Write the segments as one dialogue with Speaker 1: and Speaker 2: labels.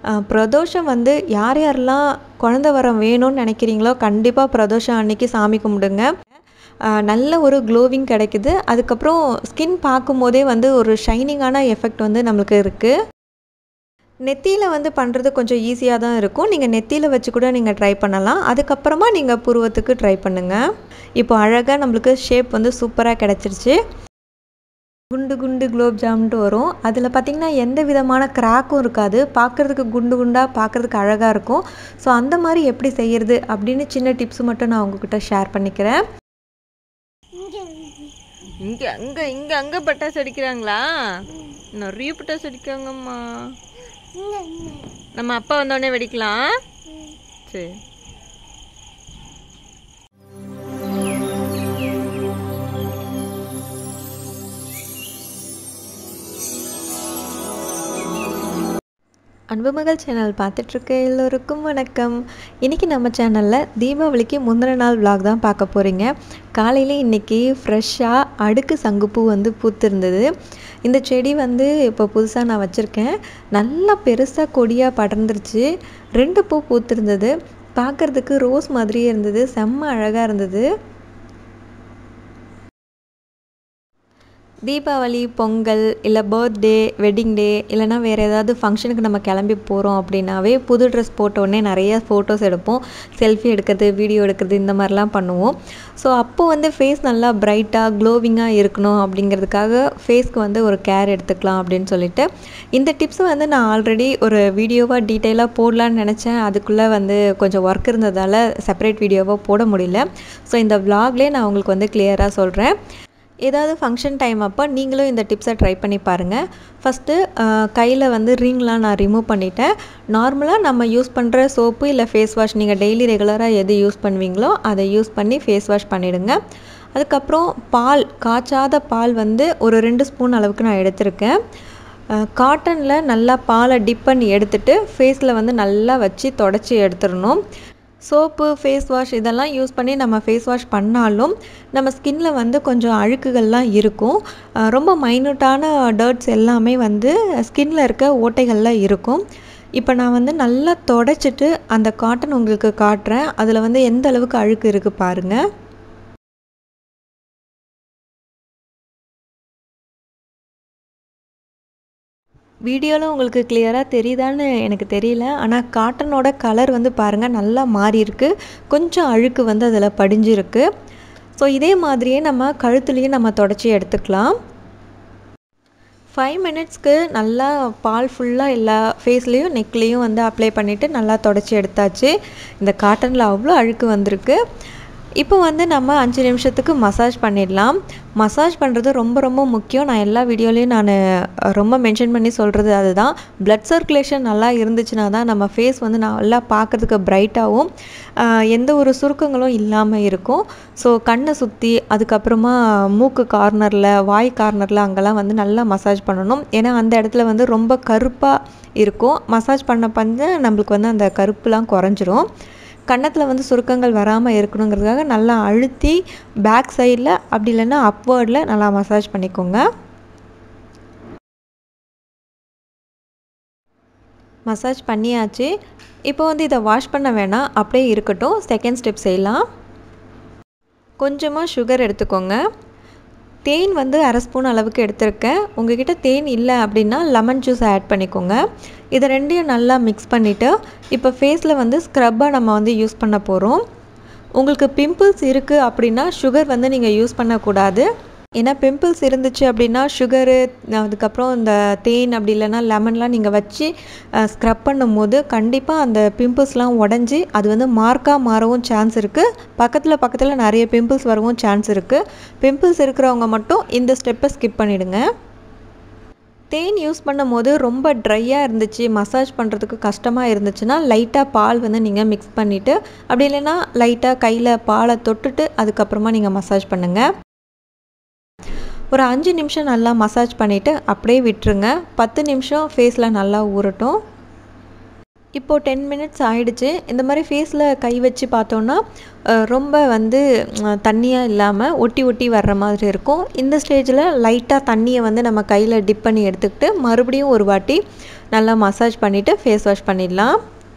Speaker 1: அஹ், பிரதோஷம் வந்து யார் யாரெல்லாம் குழந்த வரம் வேணும்னு நினைக்கிறீங்களோ கண்டிப்பாக பிரதோஷம் அன்னைக்கு சாமி கும்பிடுங்க அஹ், நல்ல ஒரு க்ளோவிங் கிடைக்குது அதுக்கப்புறம் ஸ்கின் பார்க்கும்போதே வந்து ஒரு ஷைனிங்கான எஃபெக்ட் வந்து நம்மளுக்கு இருக்குது நெத்தியில் வந்து பண்ணுறது கொஞ்சம் ஈஸியாக தான் இருக்கும் நீங்கள் நெத்தியில் வச்சு கூட நீங்கள் ட்ரை பண்ணலாம் அதுக்கப்புறமா நீங்கள் புருவத்துக்கு ட்ரை பண்ணுங்கள் இப்போ அழகாக நம்மளுக்கு ஷேப் வந்து சூப்பராக கிடச்சிருச்சு குண்டு குண்டு குலோப் ஜாமுன்ட்டு வரும் அதில் பார்த்திங்கன்னா எந்த விதமான கிராக்கும் இருக்காது பார்க்குறதுக்கு குண்டு குண்டாக பார்க்குறதுக்கு அழகாக இருக்கும் ஸோ அந்த மாதிரி எப்படி செய்யறது அப்படின்னு சின்ன டிப்ஸ் மட்டும் நான் உங்ககிட்ட ஷேர் பண்ணிக்கிறேன்
Speaker 2: இங்க அங்க இங்க அங்க பட்டாசு அடிக்கிறாங்களா நிறைய பட்டாசு அடிக்காங்கம்மா நம்ம அப்பா வந்தோடனே வெடிக்கலாம் சரி
Speaker 1: அன்புமகள் சேனல் பார்த்துட்ருக்க எல்லோருக்கும் வணக்கம் இன்றைக்கி நம்ம சேனலில் தீபாவளிக்கு முந்தின நாள் vlog தான் பார்க்க போகிறீங்க காலையில் இன்றைக்கி ஃப்ரெஷ்ஷாக அடுக்கு சங்குப்பூ வந்து பூத்திருந்தது இந்த செடி வந்து இப்போ புதுசாக நான் வச்சுருக்கேன் நல்லா பெருசாக கொடியாக படர்ந்துருச்சு ரெண்டு பூ பூத்திருந்தது பார்க்குறதுக்கு ரோஸ் மாதிரியே இருந்தது செம்ம அழகாக இருந்தது தீபாவளி பொங்கல் இல்லை பர்த்டே வெட்டிங் டே இல்லைனா வேறு ஏதாவது ஃபங்க்ஷனுக்கு நம்ம கிளம்பி போகிறோம் அப்படின்னாவே புது ட்ரெஸ் போட்ட உடனே நிறைய ஃபோட்டோஸ் எடுப்போம் செல்ஃபி எடுக்கிறது வீடியோ எடுக்கிறது இந்த மாதிரிலாம் பண்ணுவோம் ஸோ அப்போ வந்து ஃபேஸ் நல்லா பிரைட்டாக க்ளோவிங்காக இருக்கணும் அப்படிங்கிறதுக்காக ஃபேஸ்க்கு வந்து ஒரு கேர் எடுத்துக்கலாம் அப்படின்னு சொல்லிட்டு இந்த டிப்ஸ் வந்து நான் ஆல்ரெடி ஒரு வீடியோவாக டீட்டெயிலாக போடலான்னு நினச்சேன் அதுக்குள்ளே வந்து கொஞ்சம் ஒர்க் இருந்ததால் செப்பரேட் வீடியோவாக போட முடியல ஸோ இந்த vlogலயே நான் உங்களுக்கு வந்து கிளியராக சொல்கிறேன் ஏதாவது ஃபங்க்ஷன் டைம் அப்போ நீங்களும் இந்த டிப்ஸை ட்ரை பண்ணி பாருங்கள் ஃபஸ்ட்டு கையில் வந்து ரிங்லாம் நான் ரிமூவ் பண்ணிட்டேன் நார்மலாக நம்ம யூஸ் பண்ணுற சோப்பு இல்லை ஃபேஸ் வாஷ் நீங்கள் டெய்லி ரெகுலராக எது யூஸ் பண்ணுவீங்களோ அதை யூஸ் பண்ணி ஃபேஸ் வாஷ் பண்ணிவிடுங்க அதுக்கப்புறம் பால் காய்ச்சாத பால் வந்து ஒரு ரெண்டு ஸ்பூன் அளவுக்கு நான் எடுத்திருக்கேன் காட்டனில் நல்லா பாலை டிப் பண்ணி எடுத்துட்டு ஃபேஸில் வந்து நல்லா வச்சு தொடச்சி எடுத்துடணும் சோப்பு ஃபேஸ் வாஷ் இதெல்லாம் யூஸ் பண்ணி நம்ம ஃபேஸ் வாஷ் பண்ணாலும் நம்ம ஸ்கின்ல வந்து கொஞ்சம் அழுக்குகள்லாம் இருக்கும் அஹ் ரொம்ப மைனூட்டான டர்ட்ஸ் எல்லாமே வந்து ஸ்கின்ல இருக்க ஓட்டைகள்லாம் இருக்கும் இப்போ நான் வந்து நல்லா தொடச்சிட்டு அந்த காட்டன் உங்களுக்கு காட்டுறேன் அதில் வந்து எந்த அளவுக்கு அழுக்கு இருக்குது பாருங்கள் வீடியோவில் உங்களுக்கு கிளியராக தெரியுதான்னு எனக்கு தெரியல ஆனால் காட்டனோட கலர் வந்து பாருங்கள் நல்லா மாறி இருக்கு கொஞ்சம் அழுக்கு வந்து அதில் படிஞ்சிருக்கு ஸோ இதே மாதிரியே நம்ம கழுத்துலேயும் நம்ம தொடச்சி எடுத்துக்கலாம் ஃபைவ் மினிட்ஸ்க்கு நல்லா பால் ஃபுல்லாக எல்லா ஃபேஸ்லேயும் நெக்லேயும் வந்து அப்ளை பண்ணிவிட்டு நல்லா தொடச்சி எடுத்தாச்சு இந்த காட்டனில் அவ்வளோ அழுக்கு வந்திருக்கு இப்போ வந்து நம்ம அஞ்சு நிமிஷத்துக்கு மசாஜ் பண்ணிடலாம் மசாஜ் பண்ணுறது ரொம்ப ரொம்ப முக்கியம் நான் எல்லா வீடியோலையும் நான் ரொம்ப மென்ஷன் பண்ணி சொல்கிறது அதுதான் பிளட் சர்க்குலேஷன் நல்லா இருந்துச்சுன்னா தான் நம்ம ஃபேஸ் வந்து நல்லா பார்க்குறதுக்கு பிரைட்டாகவும் எந்த ஒரு சுருக்கங்களும் இல்லாமல் இருக்கும் ஸோ கண்ணை சுற்றி அதுக்கப்புறமா மூக்கு கார்னரில் வாய் கார்னரில் அங்கெல்லாம் வந்து நல்லா மசாஜ் பண்ணணும் ஏன்னா அந்த இடத்துல வந்து ரொம்ப கருப்பாக இருக்கும் மசாஜ் பண்ண பண்ண நம்மளுக்கு வந்து அந்த கருப்புலாம் குறைஞ்சிரும் கன்னத்தில் வந்து சுருக்கங்கள் வராமல் இருக்கணுங்கிறதுக்காக நல்லா அழுத்தி பேக் சைடில் அப்படி இல்லைன்னா அப்வேர்டில் நல்லா மசாஜ் பண்ணிக்கோங்க மசாஜ் பண்ணியாச்சு இப்போ வந்து இதை வாஷ் பண்ண வேணாம் அப்படியே இருக்கட்டும் செகண்ட் ஸ்டெப் செய்யலாம் கொஞ்சமாக சுகர் எடுத்துக்கோங்க தேன் வந்து அரை ஸ்பூன் அளவுக்கு எடுத்திருக்கேன் உங்ககிட்ட தேன் இல்லை அப்படின்னா லெமன் ஜூஸ் ஆட் பண்ணிக்கோங்க இதை ரெண்டையும் நல்லா மிக்ஸ் பண்ணிவிட்டு இப்போ ஃபேஸில் வந்து ஸ்க்ரப்பாக நம்ம வந்து யூஸ் பண்ண போகிறோம் உங்களுக்கு பிம்பிள்ஸ் இருக்குது அப்படின்னா சுகர் வந்து நீங்கள் யூஸ் பண்ணக்கூடாது ஏன்னா பிம்பிள்ஸ் இருந்துச்சு அப்படின்னா சுகரு அதுக்கப்புறம் இந்த தேன் அப்படி இல்லைன்னா லெமன்லாம் நீங்கள் வச்சு ஸ்க்ரப் பண்ணும்போது கண்டிப்பாக அந்த பிம்பிள்ஸ்லாம் உடஞ்சி அது வந்து மார்க்காக மாறவும் சான்ஸ் இருக்குது பக்கத்தில் பக்கத்தில் நிறைய பிம்பிள்ஸ் வரவும் சான்ஸ் இருக்குது பிம்பிள்ஸ் இருக்கிறவங்க மட்டும் இந்த ஸ்டெப்பை ஸ்கிப் பண்ணிவிடுங்க தேன் யூஸ் பண்ணும்போது ரொம்ப ட்ரையாக இருந்துச்சு மசாஜ் பண்ணுறதுக்கு கஷ்டமாக இருந்துச்சுன்னா லைட்டாக பால் வந்து நீங்கள் மிக்ஸ் பண்ணிவிட்டு அப்படி இல்லைன்னா லைட்டாக கையில் பாலை தொட்டுட்டு அதுக்கப்புறமா நீங்கள் மசாஜ் பண்ணுங்கள் ஒரு அஞ்சு நிமிஷம் நல்லா மசாஜ் பண்ணிவிட்டு அப்படியே விட்டுருங்க பத்து நிமிஷம் ஃபேஸில் நல்லா ஊறட்டும் இப்போது டென் மினிட்ஸ் ஆயிடுச்சு இந்த மாதிரி ஃபேஸில் கை வச்சு பார்த்தோன்னா அஹ், ரொம்ப வந்து தண்ணியாக இல்லாமல் ஒட்டி ஒட்டி வர்ற மாதிரி இருக்கும் இந்த ஸ்டேஜில் லைட்டாக தண்ணியை வந்து நம்ம கையில் டிப் பண்ணி எடுத்துக்கிட்டு மறுபடியும் ஒரு வாட்டி நல்லா மசாஜ் பண்ணிவிட்டு ஃபேஸ் வாஷ் பண்ணிடலாம்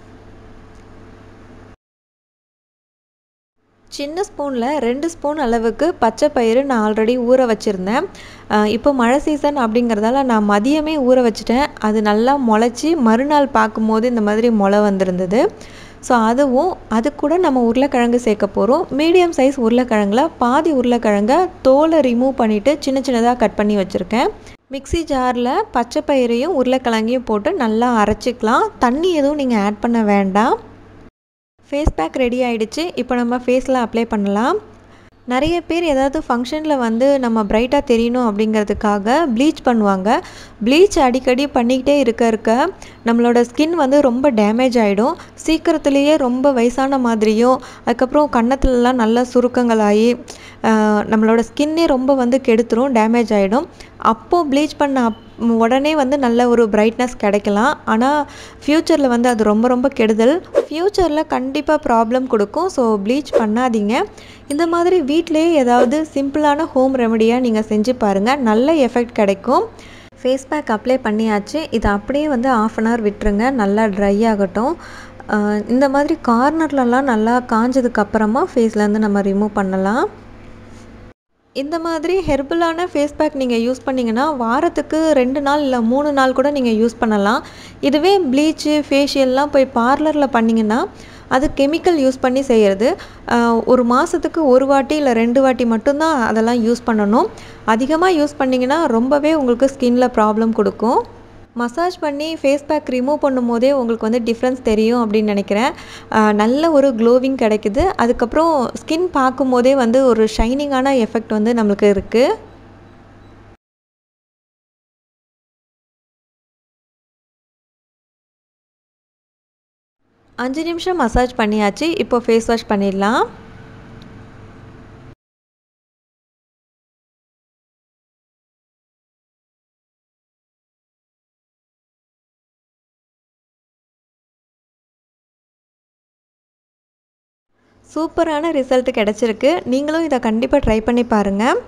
Speaker 1: சின்ன ஸ்பூனில் ரெண்டு ஸ்பூன் அளவுக்கு பச்சை பயிறு நான் ஆல்ரெடி ஊற வச்சுருந்தேன் அஹ் இப்போ மழை சீசன் அப்படிங்கிறதால நான் மதியமே ஊற வச்சுட்டேன் அது நல்லா முளைச்சி மறுநாள் பார்க்கும்போது இந்த மாதிரி முளை வந்திருந்தது ஸோ அதுவும் அது கூட நம்ம உருளைக்கிழங்கு சேர்க்க போகிறோம் மீடியம் சைஸ் உருளைக்கிழங்குல பாதி உருளைக்கிழங்க தோலை ரிமூவ் பண்ணிவிட்டு சின்ன சின்னதாக கட் பண்ணி வச்சுருக்கேன் மிக்ஸி ஜாரில் பச்சை பயிரையும் உருளைக்கிழங்கையும் போட்டு நல்லா அரைச்சிக்கலாம் தண்ணி எதுவும் நீங்கள் ஆட் பண்ண வேண்டாம் ஃபேஸ் பேக் ரெடி ஆயிடுச்சு இப்போ நம்ம ஃபேஸில் அப்ளை பண்ணலாம் நிறைய பேர் ஏதாவது ஃபங்க்ஷனில் வந்து நம்ம பிரைட்டாக தெரியணும் அப்படிங்கிறதுக்காக ப்ளீச் பண்ணுவாங்க ப்ளீச் அடிக்கடி பண்ணிக்கிட்டே இருக்க இருக்க நம்மளோட ஸ்கின் வந்து ரொம்ப டேமேஜ் ஆகிடும் சீக்கிரத்துலேயே ரொம்ப வயசான மாதிரியும் அதுக்கப்புறம் கன்னத்துலலாம் நல்ல சுருக்கங்களாகி ஆஹ், நம்மளோட ஸ்கின்னே ரொம்ப வந்து கெடுத்துரும் டேமேஜ் ஆகிடும் அப்போது ப்ளீச் பண்ண அப் உடனே வந்து நல்ல ஒரு பிரைட்னஸ் கிடைக்கலாம் ஆனால் ஃப்யூச்சரில் வந்து அது ரொம்ப ரொம்ப கெடுதல் ஃப்யூச்சரில் கண்டிப்பாக ப்ராப்ளம் கொடுக்கும் ஸோ ப்ளீச் பண்ணாதீங்க இந்த மாதிரி வீட்டிலேயே ஏதாவது சிம்பிளான ஹோம் ரெமடியாக நீங்கள் செஞ்சு பாருங்கள் நல்ல எஃபெக்ட் கிடைக்கும் ஃபேஸ் பேக் அப்ளை பண்ணியாச்சு இதை அப்படியே வந்து ஆஃப் அன் ஹவர் விட்டுருங்க நல்லா ட்ரை ஆகட்டும் ஆஹ் இந்த மாதிரி கார்னர்லலாம் நல்லா காஞ்சதுக்கு அப்புறமா ஃபேஸ்லேருந்து நம்ம ரிமூவ் பண்ணலாம் இந்த மாதிரி ஹெர்பலான ஃபேஸ் பேக் நீங்கள் யூஸ் பண்ணிங்கன்னா வாரத்துக்கு ரெண்டு நாள் இல்லை மூணு நாள் கூட நீங்கள் யூஸ் பண்ணலாம் இதுவே ப்ளீச்சு ஃபேஷியல்லாம் போய் பார்லரில் பண்ணிங்கன்னா அது கெமிக்கல் யூஸ் பண்ணி செய்கிறது ஆஹ் ஒரு மாதத்துக்கு ஒரு வாட்டி இல்லை ரெண்டு வாட்டி மட்டும்தான் அதெல்லாம் யூஸ் பண்ணணும் அதிகமாக யூஸ் பண்ணிங்கன்னா ரொம்பவே உங்களுக்கு ஸ்கின்ல ப்ராப்ளம் கொடுக்கும் மசாஜ் பண்ணி ஃபேஸ் பேக் ரிமூவ் பண்ணும்போதே உங்களுக்கு வந்து டிஃப்ரென்ஸ் தெரியும் அப்படின்னு நினைக்கிறேன் ஆஹ் நல்ல ஒரு க்ளோவிங் கிடைக்குது அதுக்கப்புறம் ஸ்கின் பார்க்கும்போதே வந்து ஒரு ஷைனிங்கான எஃபெக்ட் வந்து நம்மளுக்கு இருக்குது அஞ்சு நிமிஷம் மசாஜ் பண்ணியாச்சு இப்போ ஃபேஸ் வாஷ் பண்ணிடலாம் சூப்பரான ரிசல்ட் கிடச்சிருக்கு நீங்களும் இதை கண்டிப்பாக ட்ரை பண்ணி பாருங்கள்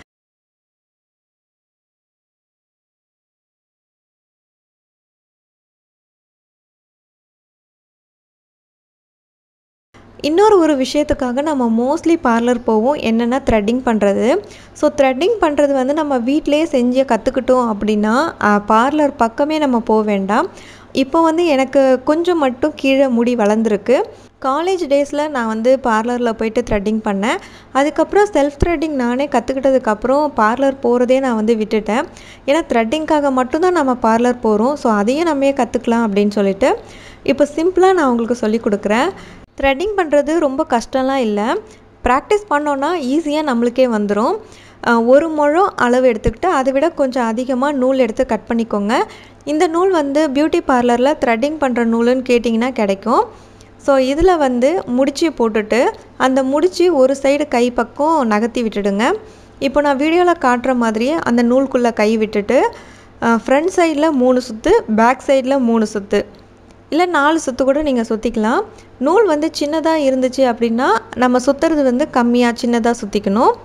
Speaker 1: இன்னொரு ஒரு விஷயத்துக்காக நம்ம மோஸ்ட்லி பார்லர் போவோம் என்னென்னா த்ரெட்டிங் பண்ணுறது ஸோ த்ரெட்டிங் பண்ணுறது வந்து நம்ம வீட்டிலேயே செஞ்சு கற்றுக்கிட்டோம் அப்படின்னா பார்லர் பக்கமே நம்ம போக வேண்டாம் இப்போ வந்து எனக்கு கொஞ்சம் மட்டும் கீழே முடி வளர்ந்துருக்கு காலேஜ் டேஸில் நான் வந்து பார்லரில் போயிட்டு த்ரெட்டிங் பண்ணேன் அதுக்கப்புறம் செல்ஃப் த்ரெட்டிங் நானே கற்றுக்கிட்டதுக்கப்புறம் பார்லர் போகிறதே நான் வந்து விட்டுட்டேன் ஏன்னா த்ரெட்டிங்க்காக மட்டும்தான் நம்ம பார்லர் போகிறோம் ஸோ அதையும் நம்மே கற்றுக்கலாம் அப்படின்னு சொல்லிட்டு இப்போ சிம்பிளாக நான் உங்களுக்கு சொல்லி கொடுக்குறேன் த்ரெட்டிங் பண்ணுறது ரொம்ப கஷ்டம்லாம் இல்லை ப்ராக்டிஸ் பண்ணோன்னா ஈஸியாக நம்மளுக்கே வந்துடும் ஒரு முழம் அளவு எடுத்துக்கிட்டு அதை விட கொஞ்சம் அதிகமாக நூல் எடுத்து கட் பண்ணிக்கோங்க இந்த நூல் வந்து பியூட்டி பார்லரில் த்ரெட்டிங் பண்ணுற நூலுன்னு கேட்டிங்கன்னா கிடைக்கும் ஸோ இதில் வந்து முடிச்சு போட்டுட்டு அந்த முடிச்சு ஒரு சைடு கை பக்கம் நகர்த்தி விட்டுடுங்க இப்போ நான் வீடியோவில் காட்டுற மாதிரியே அந்த நூலுக்குள்ளே கை விட்டுட்டு ஃப்ரண்ட் சைடில் மூணு சுற்று பேக் சைடில் மூணு சுற்று இல்லை நாலு சுற்று கூட நீங்கள் சுற்றிக்கலாம் நூல் வந்து சின்னதாக இருந்துச்சு அப்படின்னா நம்ம சுற்றுறது வந்து கம்மியாக சின்னதாக சுற்றிக்கணும்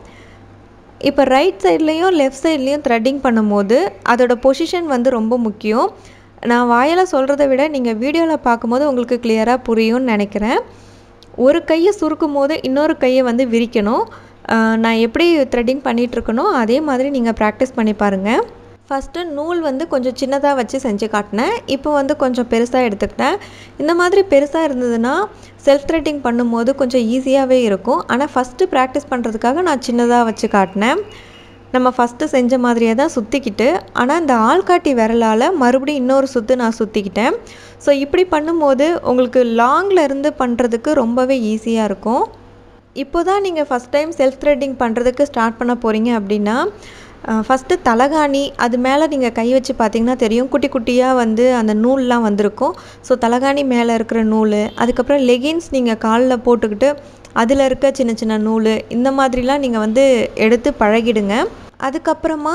Speaker 1: இப்போ ரைட் சைட்லேயும் லெஃப்ட் சைட்லேயும் த்ரெட்டிங் பண்ணும்போது அதோட பொசிஷன் வந்து ரொம்ப முக்கியம் நான் வாயால் சொல்கிறத விட நீங்கள் வீடியோவில் பார்க்கும்போது உங்களுக்கு கிளியராக புரியும்னு நினைக்கிறேன் ஒரு கையை சுருக்கும் போது இன்னொரு கையை வந்து விரிக்கணும் ஆஹ் நான் எப்படி த்ரெட்டிங் பண்ணிகிட்ருக்கனோ அதே மாதிரி நீங்கள் ப்ராக்டிஸ் பண்ணி பாருங்கள் ஃபஸ்ட்டு நூல் வந்து கொஞ்சம் சின்னதாக வச்சு செஞ்சு காட்டினேன் இப்போ வந்து கொஞ்சம் பெருசாக எடுத்துக்கிட்டேன் இந்த மாதிரி பெருசாக இருந்ததுன்னா செல்ஃப் த்ரெட்டிங் பண்ணும்போது கொஞ்சம் ஈஸியாகவே இருக்கும் ஆனால் ஃபஸ்ட்டு ப்ராக்டிஸ் பண்ணுறதுக்காக நான் சின்னதாக வச்சு காட்டினேன் நம்ம ஃபஸ்ட்டு செஞ்ச மாதிரியே தான் சுற்றிக்கிட்டு ஆனால் இந்த ஆள்காட்டி விரலால் மறுபடியும் இன்னொரு சுற்று நான் சுற்றிக்கிட்டேன் ஸோ இப்படி பண்ணும்போது உங்களுக்கு லாங்கில் இருந்து பண்ணுறதுக்கு ரொம்பவே ஈஸியாக இருக்கும் இப்போ தான் நீங்கள் ஃபஸ்ட் டைம் செல்ஃப் த்ரெட்டிங் பண்ணுறதுக்கு ஸ்டார்ட் பண்ண போகிறீங்க அப்படின்னா ஃபஸ்ட்டு தலகாணி அது மேலே நீங்கள் கை வச்சு பார்த்தீங்கன்னா தெரியும் குட்டி குட்டியாக வந்து அந்த நூல்லாம் வந்திருக்கும் ஸோ தலகாணி மேலே இருக்கிற நூல் அதுக்கப்புறம் லெகின்ஸ் நீங்கள் காலில் போட்டுக்கிட்டு அதில் இருக்க சின்ன சின்ன நூல் இந்த மாதிரிலாம் நீங்கள் வந்து எடுத்து பழகிடுங்க அதுக்கப்புறமா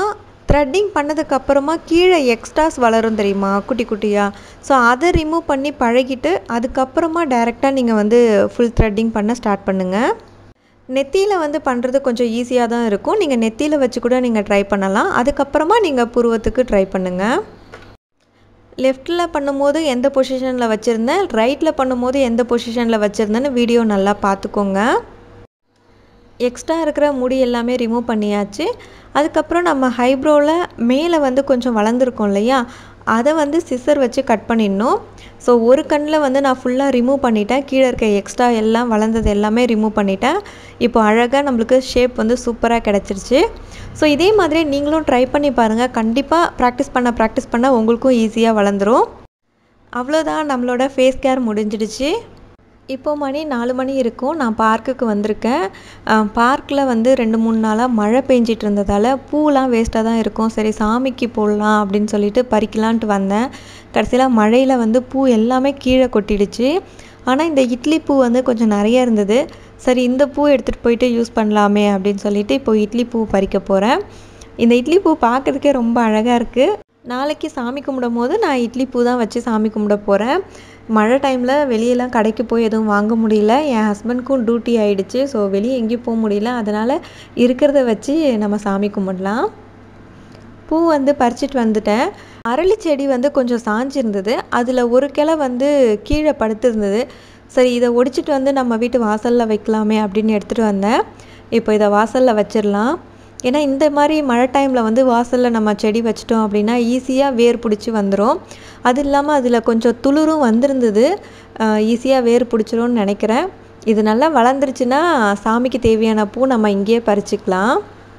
Speaker 1: த்ரெட்டிங் பண்ணதுக்கப்புறமா கீழே எக்ஸ்ட்ராஸ் வளரும் தெரியுமா குட்டி குட்டியாக ஸோ அதை ரிமூவ் பண்ணி பழகிட்டு அதுக்கப்புறமா டைரெக்டாக நீங்கள் வந்து ஃபுல் த்ரெட்டிங் பண்ண ஸ்டார்ட் பண்ணுங்கள் நெத்தியில் வந்து பண்ணுறது கொஞ்சம் ஈஸியாக தான் இருக்கும் நீங்கள் நெத்தியில் வச்சு கூட நீங்கள் ட்ரை பண்ணலாம் அதுக்கப்புறமா நீங்கள் புருவத்துக்கு ட்ரை பண்ணுங்கள் லெஃப்ட்டில் பண்ணும்போது எந்த பொசிஷனில் வச்சுருந்தேன் ரைட்டில் பண்ணும்போது எந்த பொசிஷனில் வச்சுருந்தேன்னு வீடியோ நல்லா பார்த்துக்கோங்க எக்ஸ்ட்ரா இருக்கிற முடி எல்லாமே ரிமூவ் பண்ணியாச்சு அதுக்கப்புறம் நம்ம ஹைப்ரோவில் மேலே வந்து கொஞ்சம் வளர்ந்துருக்கோம் இல்லையா அதை வந்து சிசர் வச்சு கட் பண்ணிடணும் ஸோ ஒரு கண்ணில் வந்து நான் ஃபுல்லாக ரிமூவ் பண்ணிட்டேன் கீழே இருக்க எக்ஸ்ட்ரா எல்லாம் வளர்ந்தது எல்லாமே ரிமூவ் பண்ணிட்டேன் இப்போ அழகாக நம்மளுக்கு ஷேப் வந்து சூப்பராக கிடச்சிருச்சு ஸோ இதே மாதிரி நீங்களும் ட்ரை பண்ணி பாருங்கள் கண்டிப்பாக ப்ராக்டிஸ் பண்ண ப்ராக்டிஸ் பண்ண உங்களுக்கும் ஈஸியாக வளர்ந்துரும் அவ்வளோதான் நம்மளோட ஃபேஸ் கேர் முடிஞ்சிடுச்சு இப்போ மணி நாலு மணி இருக்கும் நான் பார்க்குக்கு வந்திருக்கேன் பார்க்கில் வந்து ரெண்டு மூணு நாளாக மழை பெஞ்சிட்டு இருந்ததால் பூலாம் வேஸ்ட்டாக தான் இருக்கும் சரி சாமிக்கு போடலாம் அப்படின்னு சொல்லிட்டு பறிக்கலான்ட்டு வந்தேன் கடைசியில் மழையில் வந்து பூ எல்லாமே கீழே கொட்டிடுச்சு ஆனால் இந்த இட்லி பூ வந்து கொஞ்சம் நிறைய இருந்தது சரி இந்த பூ எடுத்துகிட்டு போயிட்டு யூஸ் பண்ணலாமே அப்படின்னு சொல்லிட்டு இப்போ இட்லி பூ பறிக்க போகிறேன் இந்த இட்லி பூ பார்க்குறதுக்கே ரொம்ப அழகாக இருக்குது நாளைக்கு சாமி கும்பிடும் போது நான் இட்லி பூ தான் வச்சு சாமி கும்பிட போகிறேன் மழை டைமில் வெளியெல்லாம் கடைக்கு போய் எதுவும் வாங்க முடியல என் ஹஸ்பண்ட்க்கும் டியூட்டி ஆகிடுச்சு ஸோ வெளியே எங்கேயும் போக முடியல அதனால் இருக்கிறத வச்சு நம்ம சாமி கும்பிடலாம் பூ வந்து பறிச்சிட்டு வந்துட்டேன் அரளி செடி வந்து கொஞ்சம் சாஞ்சிருந்தது அதில் ஒரு கிளை வந்து கீழே படுத்திருந்தது சரி இதை ஒடிச்சிட்டு வந்து நம்ம வீட்டு வாசலில் வைக்கலாமே அப்படின்னு எடுத்துகிட்டு வந்தேன் இப்போ இதை வாசலில் வச்சிடலாம் ஏன்னா இந்த மாதிரி மழை டைமில் வந்து வாசலில் நம்ம செடி வச்சிட்டோம் அப்படின்னா ஈஸியாக வேர் பிடிச்சி வந்துடும் அது இல்லாமல் அதில் கொஞ்சம் துளிரும் வந்திருந்தது ஈஸியாக வேர் பிடிச்சிரும்னு நினைக்கிறேன் இது நல்லா வளர்ந்துருச்சுன்னா சாமிக்கு தேவையான பூ நம்ம இங்கேயே பறிச்சுக்கலாம்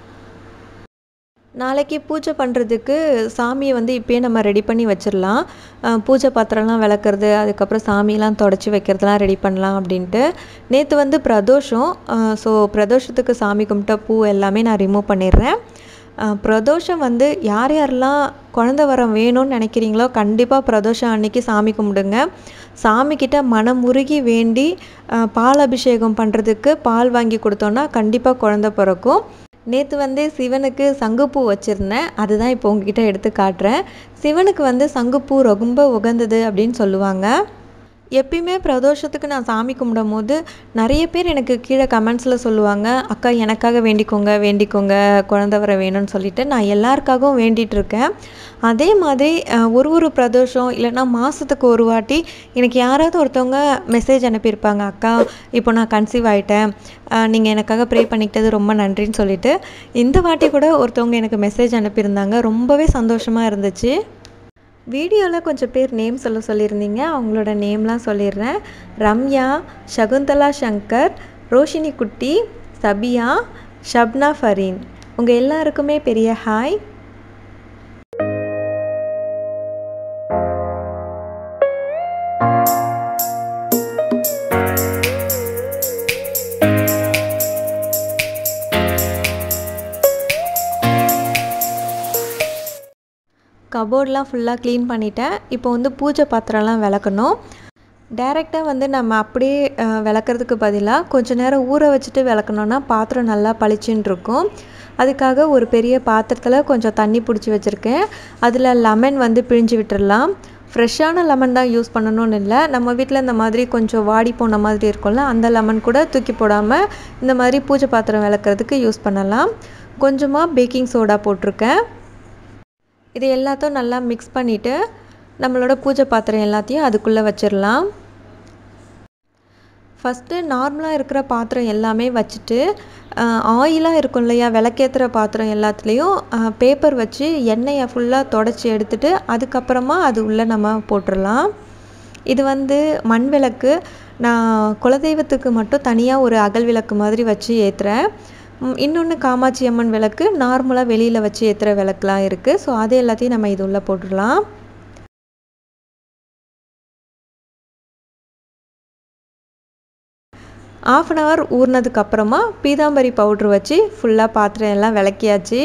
Speaker 1: நாளைக்கு பூஜை பண்ணுறதுக்கு சாமியை வந்து இப்போயே நம்ம ரெடி பண்ணி வச்சிடலாம் பூஜை பாத்திரம்லாம் விளக்குறது அதுக்கப்புறம் சாமியெல்லாம் தொடச்சி வைக்கிறதுலாம் ரெடி பண்ணலாம் அப்படின்ட்டு நேற்று வந்து பிரதோஷம் ஸோ பிரதோஷத்துக்கு சாமி கும்பிட்ட பூ எல்லாமே நான் ரிமூவ் பண்ணிடுறேன் பிரதோஷம் வந்து யார் யாரெல்லாம் குழந்த வரம் வேணும்னு நினைக்கிறீங்களோ கண்டிப்பாக பிரதோஷம் அன்னைக்கு சாமி கும்பிடுங்க சாமிக்கிட்ட மனம் உருகி வேண்டி பால் அபிஷேகம் பண்ணுறதுக்கு பால் வாங்கி கொடுத்தோன்னா கண்டிப்பாக குழந்த பிறக்கும் நேற்று வந்து சிவனுக்கு சங்குப்பூ வச்சுருந்தேன் அதுதான் இப்போ உங்ககிட்ட எடுத்து காட்டுறேன் சிவனுக்கு வந்து சங்குப்பூ ரொம்ப உகந்தது அப்படின்னு சொல்லுவாங்க எப்பயுமே பிரதோஷத்துக்கு நான் சாமி கும்பிடும் போது நிறைய பேர் எனக்கு கீழே கமெண்ட்ஸில் சொல்லுவாங்க அக்கா எனக்காக வேண்டிக்கோங்க வேண்டிக்கோங்க குழந்த வர வேணும்னு சொல்லிட்டு நான் எல்லாருக்காகவும் வேண்டிகிட்டு இருக்கேன் அதே மாதிரி ஒரு ஒரு பிரதோஷம் இல்லைன்னா மாதத்துக்கு ஒரு வாட்டி எனக்கு யாராவது ஒருத்தவங்க மெசேஜ் அனுப்பியிருப்பாங்க அக்கா இப்போ நான் கன்சீவ் ஆகிட்டேன் நீங்கள் எனக்காக ப்ரே பண்ணிக்கிட்டது ரொம்ப நன்றின்னு சொல்லிட்டு இந்த வாட்டி கூட ஒருத்தவங்க எனக்கு மெசேஜ் அனுப்பியிருந்தாங்க ரொம்பவே சந்தோஷமாக இருந்துச்சு வீடியோவில் கொஞ்சம் பேர் நேம் சொல்ல சொல்லியிருந்தீங்க அவங்களோட நேம்லாம் சொல்லிடுறேன் ரம்யா சகுந்தலா சங்கர் ரோஷினி குட்டி சபியா ஷப்னா ஃபரீன் உங்கள் எல்லாருக்குமே பெரிய ஹாய் கபோர்ட்லாம் ஃபுல்லாக க்ளீன் பண்ணிட்டேன் இப்போ வந்து பூஜை பாத்திரம்லாம் விளக்கணும் டைரெக்டாக வந்து நம்ம அப்படியே விளக்குறதுக்கு பதிலாக கொஞ்ச நேரம் ஊற வச்சுட்டு விளக்கணுன்னா பாத்திரம் நல்லா பளிச்சுன்னு இருக்கும் அதுக்காக ஒரு பெரிய பாத்திரத்தில் கொஞ்சம் தண்ணி பிடிச்சி வச்சுருக்கேன் அதில் லெமன் வந்து பிழிஞ்சு விட்டுடலாம் ஃப்ரெஷ்ஷான லெமன் தான் யூஸ் பண்ணணும்னு இல்லை நம்ம வீட்டில் இந்த மாதிரி கொஞ்சம் வாடி போன மாதிரி இருக்கும்ல அந்த லெமன் கூட தூக்கி போடாமல் இந்த மாதிரி பூஜை பாத்திரம் விளக்குறதுக்கு யூஸ் பண்ணலாம் கொஞ்சமாக பேக்கிங் சோடா போட்டிருக்கேன் இது எல்லாத்தையும் நல்லா மிக்ஸ் பண்ணிவிட்டு நம்மளோட பூஜை பாத்திரம் எல்லாத்தையும் அதுக்குள்ளே வச்சிடலாம் ஃபஸ்ட்டு நார்மலாக இருக்கிற பாத்திரம் எல்லாமே வச்சுட்டு ஆயிலாக இருக்கும் இல்லையா விளக்கேற்றுற பாத்திரம் எல்லாத்துலேயும் பேப்பர் வச்சு எண்ணெயை ஃபுல்லாக தொடச்சி எடுத்துட்டு அதுக்கப்புறமா அது உள்ளே நம்ம போட்டுடலாம் இது வந்து மண் விளக்கு நான் குலதெய்வத்துக்கு மட்டும் தனியாக ஒரு அகல் விளக்கு மாதிரி வச்சு ஏற்றுறேன் இன்னொன்று காமாட்சி அம்மன் விளக்கு நார்மலாக வெளியில் வச்சு ஏற்றுற விளக்குலாம் இருக்குது ஸோ அது எல்லாத்தையும் நம்ம இது உள்ளே போட்டுடலாம் ஆஃப் அன் ஹவர் ஊறினதுக்கப்புறமா பீதாம்பரி பவுட்ரு வச்சு ஃபுல்லாக பாத்திரம் எல்லாம் விளக்கியாச்சு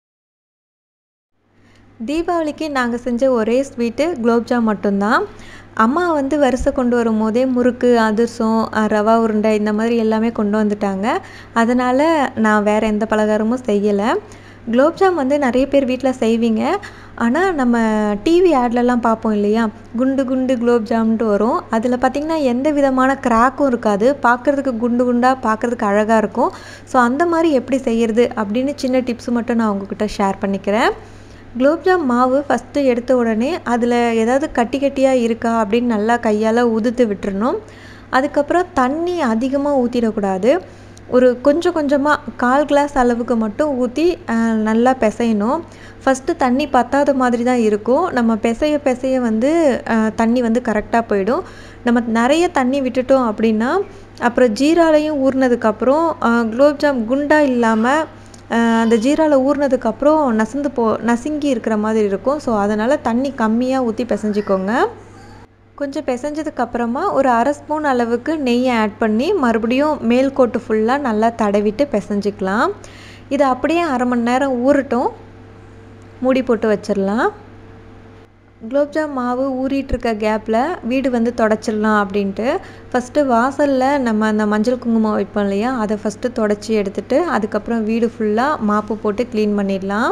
Speaker 1: தீபாவளிக்கு நாங்கள் செஞ்ச ஒரே ஸ்வீட்டு குலோப்ஜாம் மட்டும்தான் அம்மா வந்து வரிசை கொண்டு வரும்போதே முறுக்கு அதிரசம் அஹ், ரவா உருண்டை இந்த மாதிரி எல்லாமே கொண்டு வந்துட்டாங்க அதனால் நான் வேறு எந்த பலகாரமும் செய்யலை குலோப்ஜாம் வந்து நிறைய பேர் வீட்டில் செய்வீங்க ஆனால் நம்ம டிவி ஆட்லலாம் பார்ப்போம் இல்லையா குண்டு குண்டு குலோப்ஜாம்ன்ட்டு வரும் அதில் பார்த்திங்கன்னா எந்த விதமான கிராக்கும் இருக்காது பார்க்குறதுக்கு குண்டு குண்டாக பார்க்குறதுக்கு அழகாக இருக்கும் ஸோ அந்த மாதிரி எப்படி செய்யறது அப்படின்னு சின்ன டிப்ஸ் மட்டும் நான் உங்ககிட்ட ஷேர் பண்ணிக்கிறேன் குலோப்ஜாம் மாவு ஃபஸ்ட்டு எடுத்த உடனே அதில் ஏதாவது கட்டி கட்டியாக இருக்கா அப்படின்னு நல்லா கையால் உதுத்து விட்டுறணும் அதுக்கப்புறம் தண்ணி அதிகமாக ஊற்றிடக்கூடாது ஒரு கொஞ்சம் கொஞ்சமாக கால் கிளாஸ் அளவுக்கு மட்டும் ஊற்றி நல்லா பிசையணும் ஃபஸ்ட்டு தண்ணி பத்தாத மாதிரி தான் இருக்கும் நம்ம பிசைய பிசைய வந்து அஹ், தண்ணி வந்து கரெக்டாக போயிடும் நம்ம நிறைய தண்ணி விட்டுட்டோம் அப்படின்னா அப்புறம் ஜீராலையும் ஊறினதுக்கப்புறம் குலோப்ஜாம் குண்டா இல்லாமல் அஹ் அந்த ஜீராவில் ஊறினதுக்கப்புறம் நசந்து போ நசுங்கி இருக்கிற மாதிரி இருக்கும் ஸோ அதனால் தண்ணி கம்மியாக ஊற்றி பிசைஞ்சிக்கோங்க கொஞ்சம் பிசைஞ்சதுக்கு அப்புறமா ஒரு அரை ஸ்பூன் அளவுக்கு நெய்யை ஆட் பண்ணி மறுபடியும் மேல் கோட்டு ஃபுல்லாக நல்லா தடவிட்டு பிசைஞ்சிக்கலாம் இது அப்படியே அரை மணி நேரம் ஊறட்டும் மூடி போட்டு வச்சிடலாம் குலோப்ஜாம் மாவு ஊறிட்டு இருக்க கேப்பில் வீடு வந்து தொடச்சிடலாம் அப்படின்ட்டு ஃபஸ்ட்டு வாசலில் நம்ம அந்த மஞ்சள் குங்குமம் வைப்போம் இல்லையா அதை ஃபஸ்ட்டு தொடச்சி எடுத்துட்டு அதுக்கப்புறம் வீடு ஃபுல்லாக மாப்பு போட்டு க்ளீன் பண்ணிடலாம்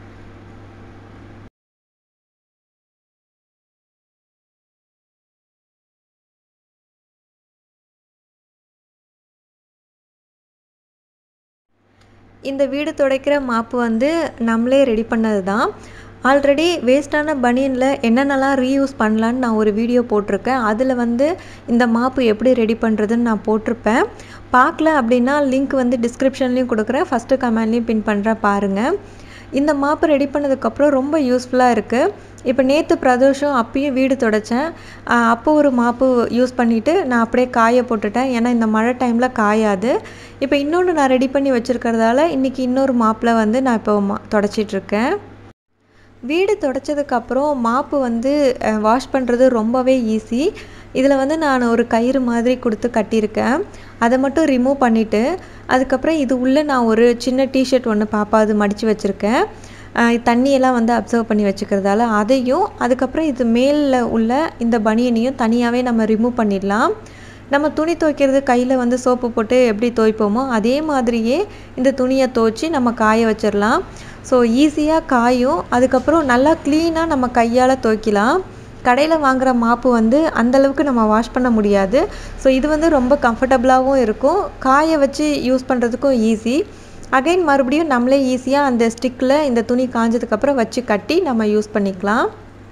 Speaker 1: இந்த வீடு துடைக்கிற மாப்பு வந்து நம்மளே ரெடி பண்ணது தான் ஆல்ரெடி வேஸ்ட்டான பனியனில் என்னென்னலாம் ரீயூஸ் பண்ணலான்னு நான் ஒரு வீடியோ போட்டிருக்கேன் அதில் வந்து இந்த மாப்பு எப்படி ரெடி பண்ணுறதுன்னு நான் போட்டிருப்பேன் பார்க்கல அப்படின்னா லிங்க் வந்து டிஸ்கிரிப்ஷன்லேயும் கொடுக்குறேன் ஃபஸ்ட்டு கமெண்ட்லேயும் பின் பண்ணுறேன் பாருங்கள் இந்த மாப்பு ரெடி பண்ணதுக்கப்புறம் ரொம்ப யூஸ்ஃபுல்லாக இருக்குது இப்போ நேற்று பிரதோஷம் அப்பயும் வீடு தொடச்சேன் ஆஹ் அப்போ ஒரு மாப்பு யூஸ் பண்ணிவிட்டு நான் அப்படியே காய போட்டுட்டேன் ஏன்னா இந்த மழை டைமில் காயாது இப்போ இன்னொன்று நான் ரெடி பண்ணி வச்சுருக்கிறதால இன்றைக்கி இன்னொரு மாப்பில் வந்து நான் இப்போ மா தொடச்சிட்ருக்கேன் வீடு தொடச்சதுக்கப்புறம் மாப்பு வந்து வாஷ் பண்ணுறது ரொம்பவே ஈஸி இதில் வந்து நான் ஒரு கயிறு மாதிரி கொடுத்து கட்டியிருக்கேன் அதை மட்டும் ரிமூவ் பண்ணிவிட்டு அதுக்கப்புறம் இது உள்ளே நான் ஒரு சின்ன டிஷர்ட் ஒன்று பாப்பா அது மடித்து வச்சுருக்கேன் அஹ் தண்ணியெல்லாம் வந்து அப்சர்வ் பண்ணி வச்சுக்கிறதால அதையும் அதுக்கப்புறம் இது மேலில் உள்ள இந்த பனியனையும் தனியாகவே நம்ம ரிமூவ் பண்ணிடலாம் நம்ம துணி துவைக்கிறது கையில் வந்து சோப்பு போட்டு எப்படி துவைப்போமோ அதே மாதிரியே இந்த துணியை துவைச்சி நம்ம காய வச்சிடலாம் ஸோ ஈஸியாக காயும் அதுக்கப்புறம் நல்லா க்ளீனாக நம்ம கையால் துவைக்கலாம் கடையில் வாங்குகிற மாப்பு வந்து அந்தளவுக்கு நம்ம வாஷ் பண்ண முடியாது ஸோ இது வந்து ரொம்ப கம்ஃபர்டபுளாகவும் இருக்கும் காய வச்சு யூஸ் பண்ணுறதுக்கும் ஈஸி அகைன் மறுபடியும் நம்மளே ஈஸியாக அந்த ஸ்டிக்கில் இந்த துணி காஞ்சதுக்கப்புறம் வச்சு கட்டி நம்ம யூஸ் பண்ணிக்கலாம்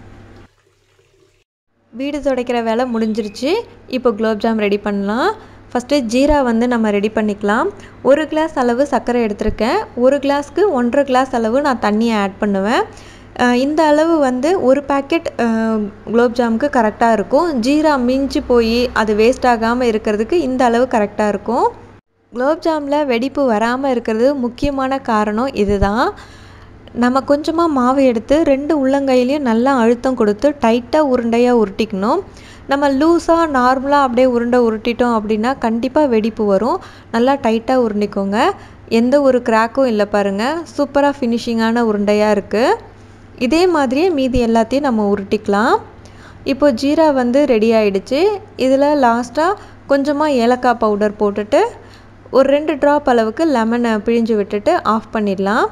Speaker 1: வீடு துடைக்கிற வேலை முடிஞ்சிருச்சு இப்போ குலோப்ஜாம் ரெடி பண்ணலாம் ஃபஸ்ட்டு ஜீரா வந்து நம்ம ரெடி பண்ணிக்கலாம் ஒரு கிளாஸ் அளவு சர்க்கரை எடுத்திருக்கேன் ஒரு கிளாஸ்க்கு ஒன்றரை கிளாஸ் அளவு நான் தண்ணியை ஆட் பண்ணுவேன் அஹ் இந்த அளவு வந்து ஒரு பேக்கெட் குலோப்ஜாமுக்கு கரெக்டாக இருக்கும் ஜீரா மிஞ்சி போய் அது வேஸ்ட் ஆகாமல் இருக்கிறதுக்கு இந்த அளவு கரெக்டாக இருக்கும் குலோப்ஜாமில் வெடிப்பு வராமல் இருக்கிறது முக்கியமான காரணம் இதுதான் நம்ம கொஞ்சமாக மாவு எடுத்து ரெண்டு உள்ளங்கையிலையும் நல்லா அழுத்தம் கொடுத்து டைட்டாக உருண்டையாக உருட்டிக்கணும் நம்ம லூஸாக நார்மலாக அப்படியே உருண்டை உருட்டிட்டோம் அப்படின்னா கண்டிப்பாக வெடிப்பு வரும் நல்லா டைட்டாக உருண்டிக்கோங்க எந்த ஒரு கிராக்கும் இல்லை பாருங்கள் சூப்பராக ஃபினிஷிங்கான உருண்டையாக இருக்குது இதே மாதிரியே மீதி எல்லாத்தையும் நம்ம உருட்டிக்கலாம் இப்போ ஜீரா வந்து ரெடி ஆயிடுச்சு இதில் லாஸ்ட்டாக கொஞ்சமாக ஏலக்காய் பவுடர் போட்டுட்டு ஒரு ரெண்டு ட்ராப் அளவுக்கு லெமனை பிழிஞ்சு விட்டுட்டு ஆஃப் பண்ணிடலாம்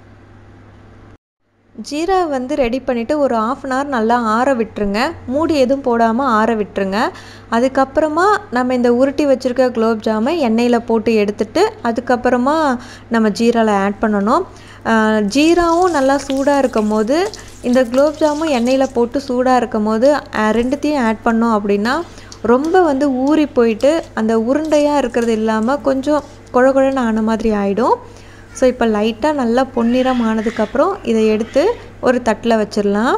Speaker 1: ஜீரா வந்து ரெடி பண்ணிவிட்டு ஒரு ஆஃப் அன் ஹவர் நல்லா ஆற விட்டுருங்க மூடி எதுவும் போடாமல் ஆற விட்டுருங்க அதுக்கப்புறமா நம்ம இந்த உருட்டி வச்சுருக்க குலோப் ஜாமை எண்ணெயில் போட்டு எடுத்துட்டு அதுக்கப்புறமா நம்ம ஜீராவில் ஆட் பண்ணணும் ஆஹ் ஜீராவும் நல்லா சூடாக இருக்கும் போது இந்த குலோப் ஜாமும் எண்ணெயில் போட்டு சூடாக இருக்கும் போது ஆஹ் ரெண்டுத்தையும் ஆட் பண்ணோம் அப்படின்னா ரொம்ப வந்து ஊறி போயிட்டு அந்த உருண்டையாக இருக்கிறது இல்லாமல் கொஞ்சம் குழ குழன்னு ஆன மாதிரி ஆகிடும் ஸோ இப்போ லைட்டாக நல்லா பொன்னிறம் ஆனதுக்கப்புறம் இதை எடுத்து ஒரு தட்டில் வச்சிடலாம்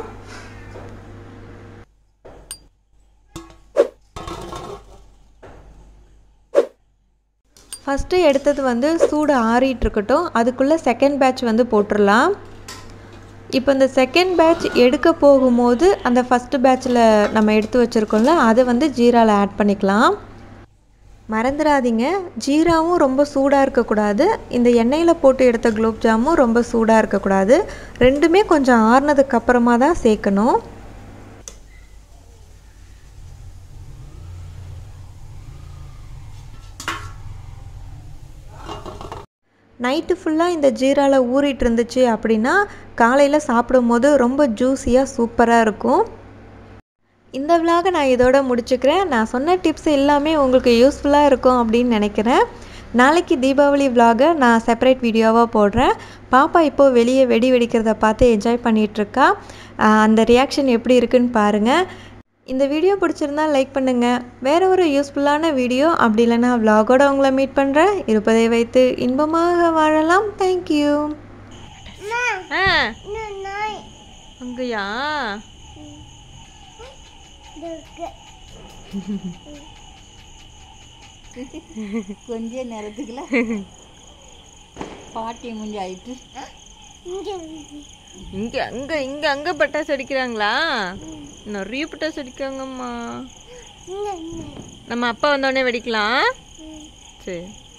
Speaker 1: ஃபஸ்ட்டு எடுத்தது வந்து சூடு ஆறிட்டு இருக்கட்டும் அதுக்குள்ளே செகண்ட் பேட்ச் வந்து போட்டுடலாம் இப்போ இந்த செகண்ட் பேட்ச் எடுக்க போகும்போது அந்த ஃபஸ்ட்டு பேட்ச்சில் நம்ம எடுத்து வச்சுருக்கோம்ல அதை வந்து ஜீராவில் ஆட் பண்ணிக்கலாம் மறந்துடாதீங்க ஜீராவும் ரொம்ப சூடாக இருக்கக்கூடாது இந்த எண்ணெயில் போட்டு எடுத்த குலோப் ஜாமும் ரொம்ப சூடாக இருக்கக்கூடாது ரெண்டுமே கொஞ்சம் ஆறுனதுக்கு அப்புறமா தான் சேர்க்கணும் நைட்டு ஃபுல்லாக இந்த ஜீராவில் ஊறிட்டு இருந்துச்சு அப்படின்னா காலையில் சாப்பிடும்போது ரொம்ப ஜூஸியாக சூப்பராக இருக்கும் இந்த விலாகை நான் இதோட முடிச்சுக்கிறேன் நான் சொன்ன டிப்ஸ் எல்லாமே உங்களுக்கு யூஸ்ஃபுல்லாக இருக்கும் அப்படின்னு நினைக்கிறேன் நாளைக்கு தீபாவளி விலாகை நான் செப்பரேட் வீடியோவாக போடுறேன் பாப்பா இப்போது வெளியே வெடி வெடிக்கிறத பார்த்து என்ஜாய் பண்ணிகிட்ருக்கா அந்த ரியாக்ஷன் எப்படி இருக்குன்னு பாருங்கள் இந்த வீடியோ பிடிச்சிருந்தா லைக் பண்ணுங்கள் வேறு ஒரு யூஸ்ஃபுல்லான வீடியோ அப்படி இல்லைன்னா விலாகோட உங்களை மீட் பண்ணுறேன் இருப்பதை வைத்து இன்பமாக வாழலாம் தேங்க்யூ
Speaker 2: ஆ அங்கயா
Speaker 3: கொஞ்ச நேரத்துக்குள்ள பாட்டி முடிஞ்சு ஆயிட்டு
Speaker 2: இங்க அங்க இங்க அங்க பட்டாசு அடிக்கிறாங்களா நிறைய பட்டாசு அடிக்காங்கம்மா நம்ம அப்பா வந்தோடனே வெடிக்கலாம் சரி